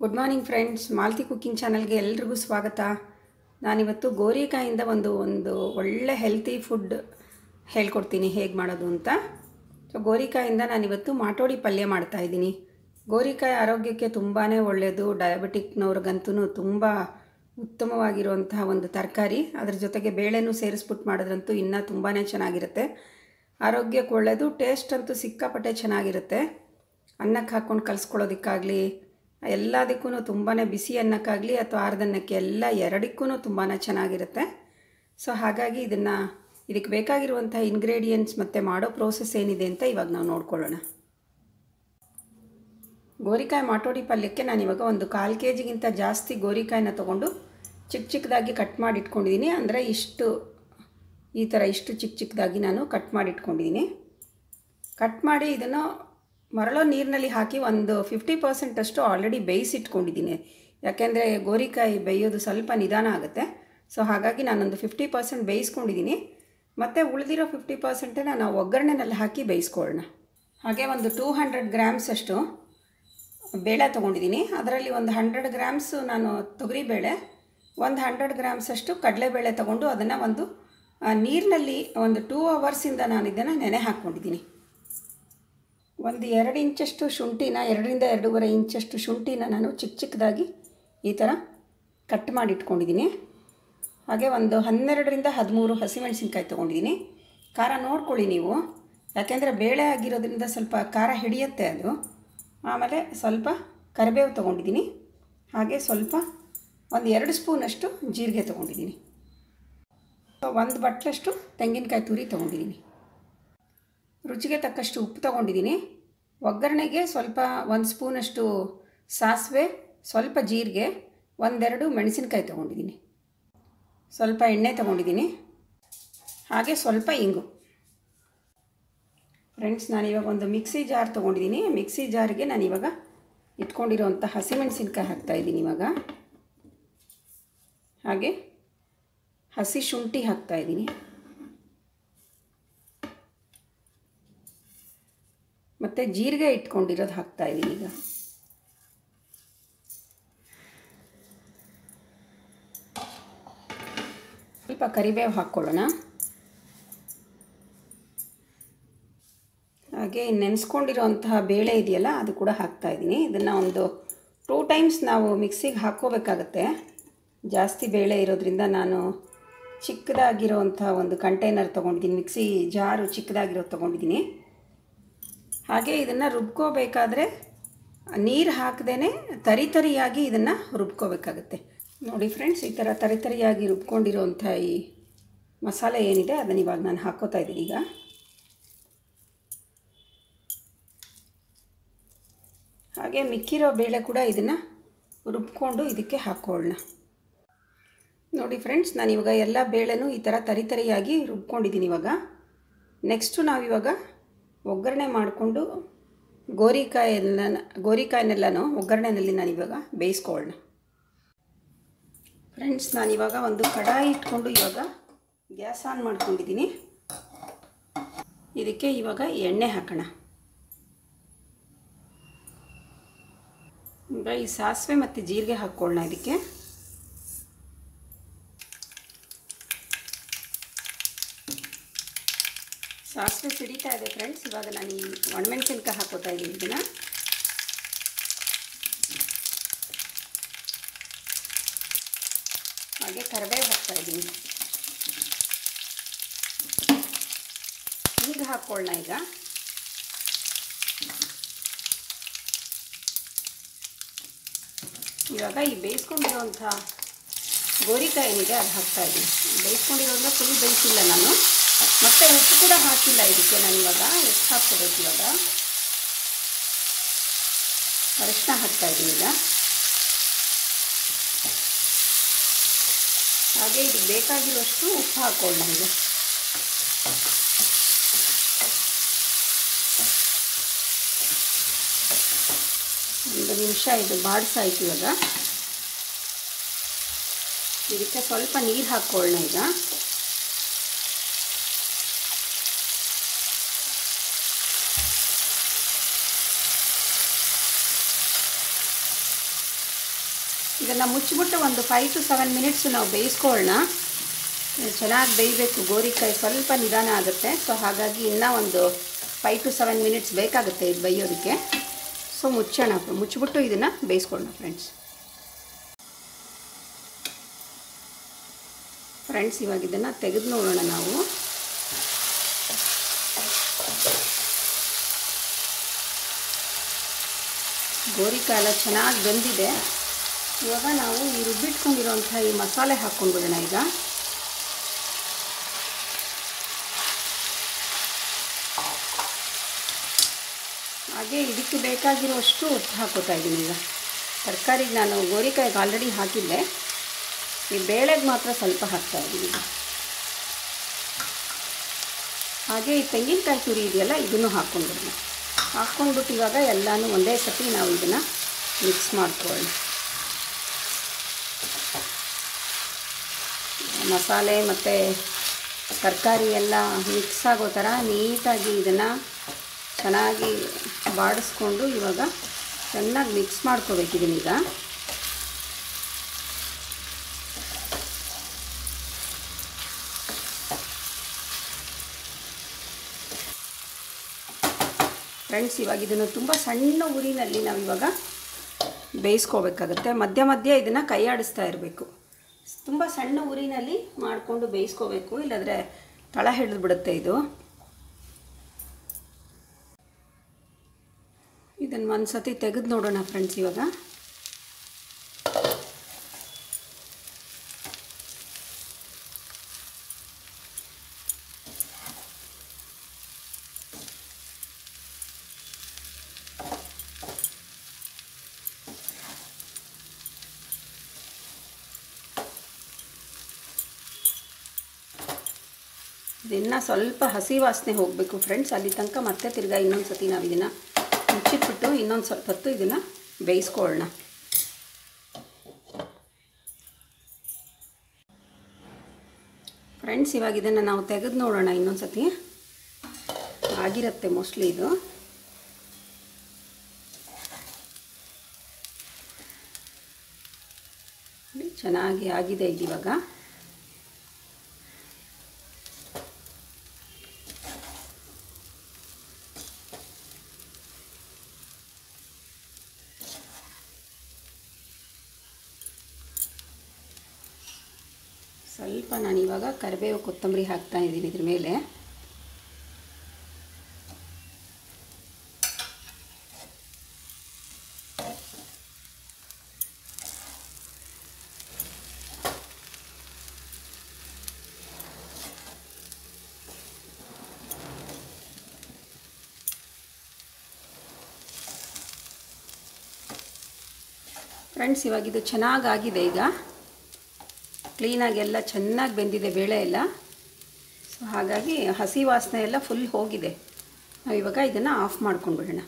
good morning friends Malti cooking ಚಾನಲ್ಗೆ ಎಲ್ರಿಗೂ ಸ್ವಾಗತ ನಾನಿವತ್ತು ಗೋರಿಕಾಯಿಂದ ಒಂದು ಒಂದು ಒಳ್ಳೆ ಹೆಲ್ತಿ ಫುಡ್ ಹೇಳ್ಕೊಡ್ತೀನಿ ಹೇಗೆ ಮಾಡೋದು ಅಂತ ಸೊ ಗೋರಿಕಾಯಿಂದ ನಾನಿವತ್ತು ಮಾಟೋಡಿ ಪಲ್ಯ ಮಾಡ್ತಾಯಿದ್ದೀನಿ ಗೋರಿಕಾಯಿ ಆರೋಗ್ಯಕ್ಕೆ ತುಂಬಾ ಒಳ್ಳೆಯದು ಡಯಾಬಿಟಿಕ್ನವ್ರಿಗಂತೂ ತುಂಬ ಉತ್ತಮವಾಗಿರುವಂತಹ ಒಂದು ತರಕಾರಿ ಅದ್ರ ಜೊತೆಗೆ ಬೇಳೆನೂ ಸೇರಿಸ್ಬಿಟ್ಟು ಮಾಡಿದ್ರಂತೂ ಇನ್ನೂ ತುಂಬಾ ಚೆನ್ನಾಗಿರುತ್ತೆ ಆರೋಗ್ಯಕ್ಕೆ ಒಳ್ಳೆಯದು ಟೇಸ್ಟ್ ಅಂತೂ ಸಿಕ್ಕಾಪಟ್ಟೆ ಚೆನ್ನಾಗಿರುತ್ತೆ ಅನ್ನಕ್ಕೆ ಹಾಕ್ಕೊಂಡು ಕಲಿಸ್ಕೊಳ್ಳೋದಕ್ಕಾಗಲಿ ಎಲ್ಲದಕ್ಕೂ ತುಂಬಾ ಬಿಸಿ ಅನ್ನಕ್ಕಾಗಲಿ ಅಥವಾ ಆರ್ದನ್ನಕ್ಕೆ ಎಲ್ಲ ಎರಡಕ್ಕೂ ತುಂಬಾ ಚೆನ್ನಾಗಿರುತ್ತೆ ಸೊ ಹಾಗಾಗಿ ಇದನ್ನು ಇದಕ್ಕೆ ಬೇಕಾಗಿರುವಂಥ ಇಂಗ್ರೀಡಿಯೆಂಟ್ಸ್ ಮತ್ತು ಮಾಡೋ ಪ್ರೋಸೆಸ್ ಏನಿದೆ ಅಂತ ಇವಾಗ ನಾವು ನೋಡ್ಕೊಳ್ಳೋಣ ಗೋರಿಕಾಯಿ ಮಾಟೋಡಿ ಪಲ್ಯಕ್ಕೆ ನಾನು ಇವಾಗ ಒಂದು ಕಾಲು ಕೆ ಜಿಗಿಂತ ಜಾಸ್ತಿ ಗೋರಿಕಾಯಿನ ತೊಗೊಂಡು ಚಿಕ್ಕ ಚಿಕ್ಕದಾಗಿ ಕಟ್ ಮಾಡಿ ಇಟ್ಕೊಂಡಿದ್ದೀನಿ ಅಂದರೆ ಇಷ್ಟು ಈ ಥರ ಇಷ್ಟು ಚಿಕ್ಕ ಚಿಕ್ಕದಾಗಿ ನಾನು ಕಟ್ ಮಾಡಿ ಇಟ್ಕೊಂಡಿದ್ದೀನಿ ಕಟ್ ಮಾಡಿ ಇದನ್ನು ಮರಳೋ ನೀರಿನಲ್ಲಿ ಹಾಕಿ ಒಂದು ಫಿಫ್ಟಿ ಪರ್ಸೆಂಟಷ್ಟು ಆಲ್ರೆಡಿ ಬೇಯಿಸಿಟ್ಕೊಂಡಿದ್ದೀನಿ ಯಾಕೆಂದರೆ ಗೋರಿಕಾಯಿ ಬೇಯೋದು ಸ್ವಲ್ಪ ನಿಧಾನ ಆಗುತ್ತೆ ಸೊ ಹಾಗಾಗಿ ನಾನೊಂದು ಫಿಫ್ಟಿ ಪರ್ಸೆಂಟ್ ಬೇಯಿಸ್ಕೊಂಡಿದ್ದೀನಿ ಮತ್ತು ಉಳಿದಿರೋ ಫಿಫ್ಟಿ ಪರ್ಸೆಂಟನ್ನ ನಾವು ಒಗ್ಗರಣೆನಲ್ಲಿ ಹಾಕಿ ಬೇಯಿಸ್ಕೊಳ್ಳೋಣ ಹಾಗೆ ಒಂದು ಟೂ ಹಂಡ್ರೆಡ್ ಗ್ರಾಮ್ಸಷ್ಟು ಬೇಳೆ ತೊಗೊಂಡಿದ್ದೀನಿ ಅದರಲ್ಲಿ ಒಂದು ಹಂಡ್ರೆಡ್ ಗ್ರಾಮ್ಸು ನಾನು ತೊಗರಿಬೇಳೆ ಒಂದು ಹಂಡ್ರೆಡ್ ಗ್ರಾಮ್ಸಷ್ಟು ಕಡಲೆಬೇಳೆ ತೊಗೊಂಡು ಅದನ್ನು ಒಂದು ನೀರಿನಲ್ಲಿ ಒಂದು ಟೂ ಅವರ್ಸಿಂದ ನಾನು ಇದನ್ನು ನೆನೆ ಹಾಕ್ಕೊಂಡಿದ್ದೀನಿ ಒಂದು ಎರಡು ಇಂಚಷ್ಟು ಶುಂಠಿನ ಎರಡರಿಂದ ಎರಡೂವರೆ ಇಂಚಷ್ಟು ಶುಂಠಿನ ನಾನು ಚಿಕ್ಕ ಚಿಕ್ಕದಾಗಿ ಈ ಥರ ಕಟ್ ಮಾಡಿ ಇಟ್ಕೊಂಡಿದ್ದೀನಿ ಹಾಗೆ ಒಂದು ಹನ್ನೆರಡರಿಂದ ಹದಿಮೂರು ಹಸಿಮೆಣಸಿನ್ಕಾಯಿ ತೊಗೊಂಡಿದ್ದೀನಿ ಖಾರ ನೋಡ್ಕೊಳ್ಳಿ ನೀವು ಯಾಕೆಂದರೆ ಬೇಳೆ ಆಗಿರೋದ್ರಿಂದ ಸ್ವಲ್ಪ ಖಾರ ಹಿಡಿಯುತ್ತೆ ಅದು ಆಮೇಲೆ ಸ್ವಲ್ಪ ಕರಿಬೇವು ತೊಗೊಂಡಿದ್ದೀನಿ ಹಾಗೆ ಸ್ವಲ್ಪ ಒಂದು ಎರಡು ಸ್ಪೂನಷ್ಟು ಜೀರಿಗೆ ತೊಗೊಂಡಿದ್ದೀನಿ ಒಂದು ಬಟ್ಲಷ್ಟು ತೆಂಗಿನಕಾಯಿ ತುರಿ ತೊಗೊಂಡಿದ್ದೀನಿ ರುಚಿಗೆ ತಕ್ಕಷ್ಟು ಉಪ್ಪು ತೊಗೊಂಡಿದ್ದೀನಿ ಒಗ್ಗರಣೆಗೆ ಸ್ವಲ್ಪ ಒಂದು ಸ್ಪೂನಷ್ಟು ಸಾಸಿವೆ ಸ್ವಲ್ಪ ಜೀರಿಗೆ ಒಂದೆರಡು ಮೆಣಸಿನ್ಕಾಯಿ ತೊಗೊಂಡಿದ್ದೀನಿ ಸ್ವಲ್ಪ ಎಣ್ಣೆ ತೊಗೊಂಡಿದ್ದೀನಿ ಹಾಗೆ ಸ್ವಲ್ಪ ಇಂಗು ಫ್ರೆಂಡ್ಸ್ ನಾನಿವಾಗ ಒಂದು ಮಿಕ್ಸಿ ಜಾರ್ ತೊಗೊಂಡಿದ್ದೀನಿ ಮಿಕ್ಸಿ ಜಾರಿಗೆ ನಾನಿವಾಗ ಇಟ್ಕೊಂಡಿರೋಂಥ ಹಸಿಮೆಣಸಿನ್ಕಾಯಿ ಹಾಕ್ತಾಯಿದ್ದೀನಿ ಇವಾಗ ಹಾಗೆ ಹಸಿ ಶುಂಠಿ ಹಾಕ್ತಾಯಿದ್ದೀನಿ ಮತ್ತು ಜೀರಿಗೆ ಇಟ್ಕೊಂಡಿರೋದು ಹಾಕ್ತಾಯಿದ್ದೀನಿ ಈಗ ಸ್ವಲ್ಪ ಕರಿಬೇವು ಹಾಕ್ಕೊಳ್ಳೋಣ ಹಾಗೆ ನೆನೆಸ್ಕೊಂಡಿರೋಂತಹ ಬೇಳೆ ಇದೆಯಲ್ಲ ಅದು ಕೂಡ ಹಾಕ್ತಾಯಿದ್ದೀನಿ ಇದನ್ನು ಒಂದು ಟೂ ಟೈಮ್ಸ್ ನಾವು ಮಿಕ್ಸಿಗೆ ಹಾಕ್ಕೋಬೇಕಾಗತ್ತೆ ಜಾಸ್ತಿ ಬೇಳೆ ಇರೋದ್ರಿಂದ ನಾನು ಚಿಕ್ಕದಾಗಿರೋವಂಥ ಒಂದು ಕಂಟೈನರ್ ತೊಗೊಂಡಿದ್ದೀನಿ ಮಿಕ್ಸಿ ಜಾರು ಚಿಕ್ಕದಾಗಿರೋದು ತೊಗೊಂಡಿದ್ದೀನಿ ಹಾಗೆ ಇದನ್ನು ರುಬ್ಕೋಬೇಕಾದ್ರೆ ನೀರು ಹಾಕದೇ ತರಿ ತರಿಯಾಗಿ ಇದನ್ನು ರುಬ್ಕೋಬೇಕಾಗತ್ತೆ ನೋಡಿ ಫ್ರೆಂಡ್ಸ್ ಈ ಥರ ತರಿ ತರಿಯಾಗಿ ರುಬ್ಕೊಂಡಿರೋಂಥ ಈ ಮಸಾಲೆ ಏನಿದೆ ಅದನ್ನು ಇವಾಗ ನಾನು ಹಾಕ್ಕೋತಾ ಇದ್ದೀನಿ ಈಗ ಹಾಗೆ ಮಿಕ್ಕಿರೋ ಬೇಳೆ ಕೂಡ ಇದನ್ನು ರುಬ್ಕೊಂಡು ಇದಕ್ಕೆ ಹಾಕ್ಕೊಳ್ಳೋಣ ನೋಡಿ ಫ್ರೆಂಡ್ಸ್ ನಾನು ಇವಾಗ ಎಲ್ಲ ಬೇಳೆನೂ ಈ ಥರ ತರಿ ತರಿಯಾಗಿ ರುಬ್ಕೊಂಡಿದ್ದೀನಿ ಇವಾಗ ನೆಕ್ಸ್ಟು ನಾವಿವಾಗ ಒಗ್ಗರಣೆ ಮಾಡಿಕೊಂಡು ಗೋರಿಕಾಯೆಲ್ಲ ಗೋರಿಕಾಯಿನೆಲ್ಲನೂ ಒಗ್ಗರಣೆನಲ್ಲಿ ನಾನಿವಾಗ ಬೇಯಿಸ್ಕೊಳ್ಳೋಣ ಫ್ರೆಂಡ್ಸ್ ನಾನಿವಾಗ ಒಂದು ಕಡಾಯಿ ಇಟ್ಕೊಂಡು ಇವಾಗ ಗ್ಯಾಸ್ ಆನ್ ಮಾಡ್ಕೊಂಡಿದ್ದೀನಿ ಇದಕ್ಕೆ ಇವಾಗ ಎಣ್ಣೆ ಹಾಕೋಣ ಈಗ ಈ ಸಾಸಿವೆ ಮತ್ತು ಜೀರಿಗೆ ಹಾಕ್ಕೊಳ್ಳೋಣ ಇದಕ್ಕೆ ಸಾಸಿವೆ ಸಿಡಿತಾ ಇದೆ ಫ್ರೆಂಡ್ಸ್ ಇವಾಗ ನಾನು ಈ ಒಣಮೆಣಸಿನ್ಕಾಯಿ ಹಾಕೋತಾ ಇದ್ದೀನಿ ಇದನ್ನು ಹಾಗೆ ಕರಿಬೇವು ಹಾಕ್ತಾ ಇದ್ದೀನಿ ಈಗ ಹಾಕ್ಕೊಳ್ಳೋಣ ಈಗ ಇವಾಗ ಈ ಬೇಯಿಸ್ಕೊಂಡಿರೋಂಥ ಗೋರಿಕಾಯಿ ಏನಿದೆ ಅದು ಹಾಕ್ತಾ ಇದ್ದೀನಿ ಬೇಯಿಸ್ಕೊಂಡಿರೋದ್ರಿಂದ ಫುಲ್ ಬೇಯಿಸಿಲ್ಲ ನಾನು ಮತ್ತು ಉಪ್ಪು ಕೂಡ ಹಾಕಿಲ್ಲ ಇದಕ್ಕೆ ನಾನು ಇವಾಗ ಎಷ್ಟು ಹಾಕ್ಕೋಬೇಕು ಇವಾಗ ಅರಿಶಿನ ಹಾಕ್ತಾ ಇದ್ದೀನಿ ಈಗ ಹಾಗೆ ಇದಕ್ಕೆ ಬೇಕಾಗಿರೋಷ್ಟು ಉಪ್ಪು ಹಾಕ್ಕೊಳ್ಳೋಣ ಈಗ ಒಂದು ನಿಮಿಷ ಇದು ಬಾಡಿಸಾಯ್ತು ಇವಾಗ ಇದಕ್ಕೆ ಸ್ವಲ್ಪ ನೀರು ಹಾಕ್ಕೊಳ್ಳೋಣ ಈಗ ಇದನ್ನು ಮುಚ್ಚಿಬಿಟ್ಟು ಒಂದು ಫೈವ್ ಟು ಸೆವೆನ್ ಮಿನಿಟ್ಸ್ ನಾವು ಬೇಯಿಸ್ಕೊಳ್ಳೋಣ ಚೆನ್ನಾಗಿ ಬೇಯಬೇಕು ಗೋರಿಕಾಯಿ ಸ್ವಲ್ಪ ನಿಧಾನ ಆಗುತ್ತೆ ಸೊ ಹಾಗಾಗಿ ಇನ್ನೂ ಒಂದು ಫೈವ್ ಟು ಸೆವೆನ್ ಮಿನಿಟ್ಸ್ ಬೇಕಾಗುತ್ತೆ ಇದು ಬೇಯೋದಕ್ಕೆ ಸೊ ಮುಚ್ಚೋಣ ಮುಚ್ಚಿಬಿಟ್ಟು ಇದನ್ನು ಬೇಯಿಸ್ಕೊಳ್ಳೋಣ ಫ್ರೆಂಡ್ಸ್ ಫ್ರೆಂಡ್ಸ್ ಇವಾಗ ಇದನ್ನು ತೆಗೆದು ನೋಡೋಣ ನಾವು ಗೋರಿಕಾಯಿ ಎಲ್ಲ ಚೆನ್ನಾಗಿ ಬೆಂದಿದೆ ಇವಾಗ ನಾವು ಈ ರುಬ್ಬಿಟ್ಕೊಂಡಿರೋಂಥ ಈ ಮಸಾಲೆ ಹಾಕ್ಕೊಂಡ್ಬಿಡೋಣ ಈಗ ಹಾಗೆ ಇದಕ್ಕೆ ಬೇಕಾಗಿರುವಷ್ಟು ಉಪ್ಪು ಹಾಕೋತಾ ಇದ್ದೀನಿ ಈಗ ತರಕಾರಿಗೆ ನಾನು ಗೋರಿಕಾಯಿಗೆ ಆಲ್ರೆಡಿ ಹಾಕಿದ್ದೆ ಈ ಬೇಳೆಗೆ ಮಾತ್ರ ಸ್ವಲ್ಪ ಹಾಕ್ತಾ ಇದ್ದೀನಿ ಈಗ ಹಾಗೆ ಈ ತೆಂಗಿನಕಾಯಿ ತುರಿ ಇದೆಯಲ್ಲ ಇದನ್ನು ಹಾಕ್ಕೊಂಡ್ಬಿಡೋಣ ಹಾಕ್ಕೊಂಡ್ಬಿಟ್ಟು ಇವಾಗ ಎಲ್ಲನೂ ಒಂದೇ ಸತಿ ನಾವು ಇದನ್ನು ಮಿಕ್ಸ್ ಮಾಡ್ಕೊಳ್ಳೋಣ ಮಸಾಲೆ ಮತ್ತು ತರಕಾರಿ ಎಲ್ಲ ಮಿಕ್ಸ್ ಆಗೋ ಥರ ನೀಟಾಗಿ ಇದನ್ನು ಚೆನ್ನಾಗಿ ಬಾಡಿಸ್ಕೊಂಡು ಇವಾಗ ಚೆನ್ನಾಗಿ ಮಿಕ್ಸ್ ಮಾಡ್ಕೋಬೇಕು ಇದನ್ನೀಗ ಫ್ರೆಂಡ್ಸ್ ಇವಾಗ ಇದನ್ನು ತುಂಬ ಸಣ್ಣ ಉರಿನಲ್ಲಿ ನಾವು ಇವಾಗ ಬೇಯಿಸ್ಕೋಬೇಕಾಗತ್ತೆ ಮಧ್ಯ ಮಧ್ಯ ಇದನ್ನು ಕೈ ಆಡಿಸ್ತಾ ಇರಬೇಕು ತುಂಬ ಸಣ್ಣ ಉರಿನಲ್ಲಿ ಮಾಡಿಕೊಂಡು ಬೇಯಿಸ್ಕೋಬೇಕು ಇಲ್ಲಾಂದರೆ ತಳ ಹಿಡಿದು ಬಿಡುತ್ತೆ ಇದು ಇದನ್ನು ಒಂದು ಸತಿ ತೆಗೆದು ನೋಡೋಣ ಫ್ರೆಂಡ್ಸ್ ಇವಾಗ ಇದನ್ನು ಸ್ವಲ್ಪ ಹಸಿ ವಾಸನೆ ಹೋಗಬೇಕು ಫ್ರೆಂಡ್ಸ್ ಅಲ್ಲಿ ತನಕ ಮತ್ತೆ ತಿರ್ಗಾ ಇನ್ನೊಂದು ಸತಿ ನಾವು ಇದನ್ನು ಮುಚ್ಚಿಟ್ಬಿಟ್ಟು ಇನ್ನೊಂದು ಸ್ವಲ್ಪ ಹೊತ್ತು ಇದನ್ನು ಬೇಯಿಸ್ಕೊಳ್ಳೋಣ ಫ್ರೆಂಡ್ಸ್ ಇವಾಗ ಇದನ್ನು ನಾವು ತೆಗೆದು ನೋಡೋಣ ಇನ್ನೊಂದು ಸತಿ ಆಗಿರುತ್ತೆ ಮೋಸ್ಟ್ಲಿ ಇದು ಚೆನ್ನಾಗಿ ಆಗಿದೆ ಇದು ಇವಾಗ ಸ್ವಲ್ಪ ನಾನು ಇವಾಗ ಕರಿಬೇವು ಕೊತ್ತಂಬರಿ ಹಾಕ್ತಾ ಇದ್ದೀನಿ ಇದ್ರ ಮೇಲೆ ಫ್ರೆಂಡ್ಸ್ ಇವಾಗ ಇದು ಚೆನ್ನಾಗಾಗಿದೆ ಈಗ ಕ್ಲೀನಾಗಿ ಎಲ್ಲ ಚೆನ್ನಾಗಿ ಬೆಂದಿದೆ ಬೇಳೆ ಎಲ್ಲ ಸೊ ಹಾಗಾಗಿ ಹಸಿ ವಾಸನೆ ಎಲ್ಲ ಫುಲ್ ಹೋಗಿದೆ ನಾವು ಇವಾಗ ಇದನ್ನು ಆಫ್ ಮಾಡ್ಕೊಂಡ್ಬಿಡೋಣ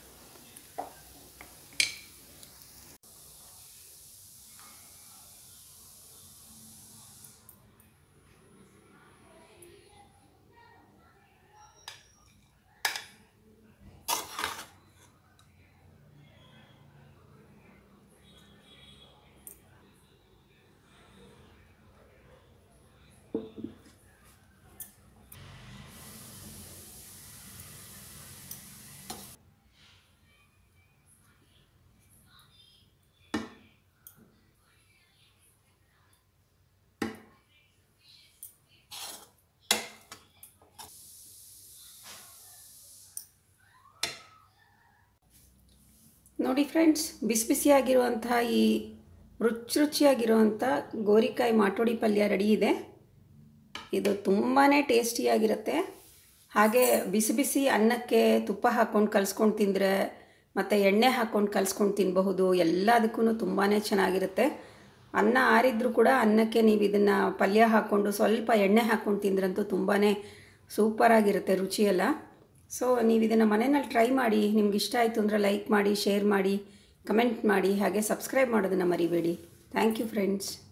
ನೋಡಿ ಫ್ರೆಂಡ್ಸ್ ಬಿಸಿ ಬಿಸಿಯಾಗಿರುವಂತಹ ಈ ರುಚಿ ರುಚಿಯಾಗಿರುವಂಥ ಗೋರಿಕಾಯಿ ಮಾಟೋಡಿ ಪಲ್ಯ ರೆಡಿ ಇದೆ ಇದು ತುಂಬಾ ಟೇಸ್ಟಿಯಾಗಿರುತ್ತೆ ಹಾಗೆ ಬಿಸಿ ಬಿಸಿ ಅನ್ನಕ್ಕೆ ತುಪ್ಪ ಹಾಕ್ಕೊಂಡು ಕಲಿಸ್ಕೊಂಡು ತಿಂದರೆ ಮತ್ತು ಎಣ್ಣೆ ಹಾಕ್ಕೊಂಡು ಕಲಿಸ್ಕೊಂಡು ತಿನ್ನಬಹುದು ಎಲ್ಲದಕ್ಕೂ ತುಂಬಾ ಚೆನ್ನಾಗಿರುತ್ತೆ ಅನ್ನ ಆರಿದ್ರೂ ಕೂಡ ಅನ್ನಕ್ಕೆ ನೀವು ಇದನ್ನು ಪಲ್ಯ ಹಾಕ್ಕೊಂಡು ಸ್ವಲ್ಪ ಎಣ್ಣೆ ಹಾಕ್ಕೊಂಡು ತಿಂದ್ರಂತೂ ತುಂಬಾ ಸೂಪರಾಗಿರುತ್ತೆ ರುಚಿಯೆಲ್ಲ ಸೊ ನೀವು ಇದನ್ನು ಮನೆಯಲ್ಲಿ ಟ್ರೈ ಮಾಡಿ ನಿಮ್ಗೆ ಇಷ್ಟ ಆಯಿತು ಅಂದರೆ ಲೈಕ್ ಮಾಡಿ ಶೇರ್ ಮಾಡಿ ಕಮೆಂಟ್ ಮಾಡಿ ಹಾಗೆ ಸಬ್ಸ್ಕ್ರೈಬ್ ಮಾಡೋದನ್ನು ಮರಿಬೇಡಿ ಥ್ಯಾಂಕ್ ಯು ಫ್ರೆಂಡ್ಸ್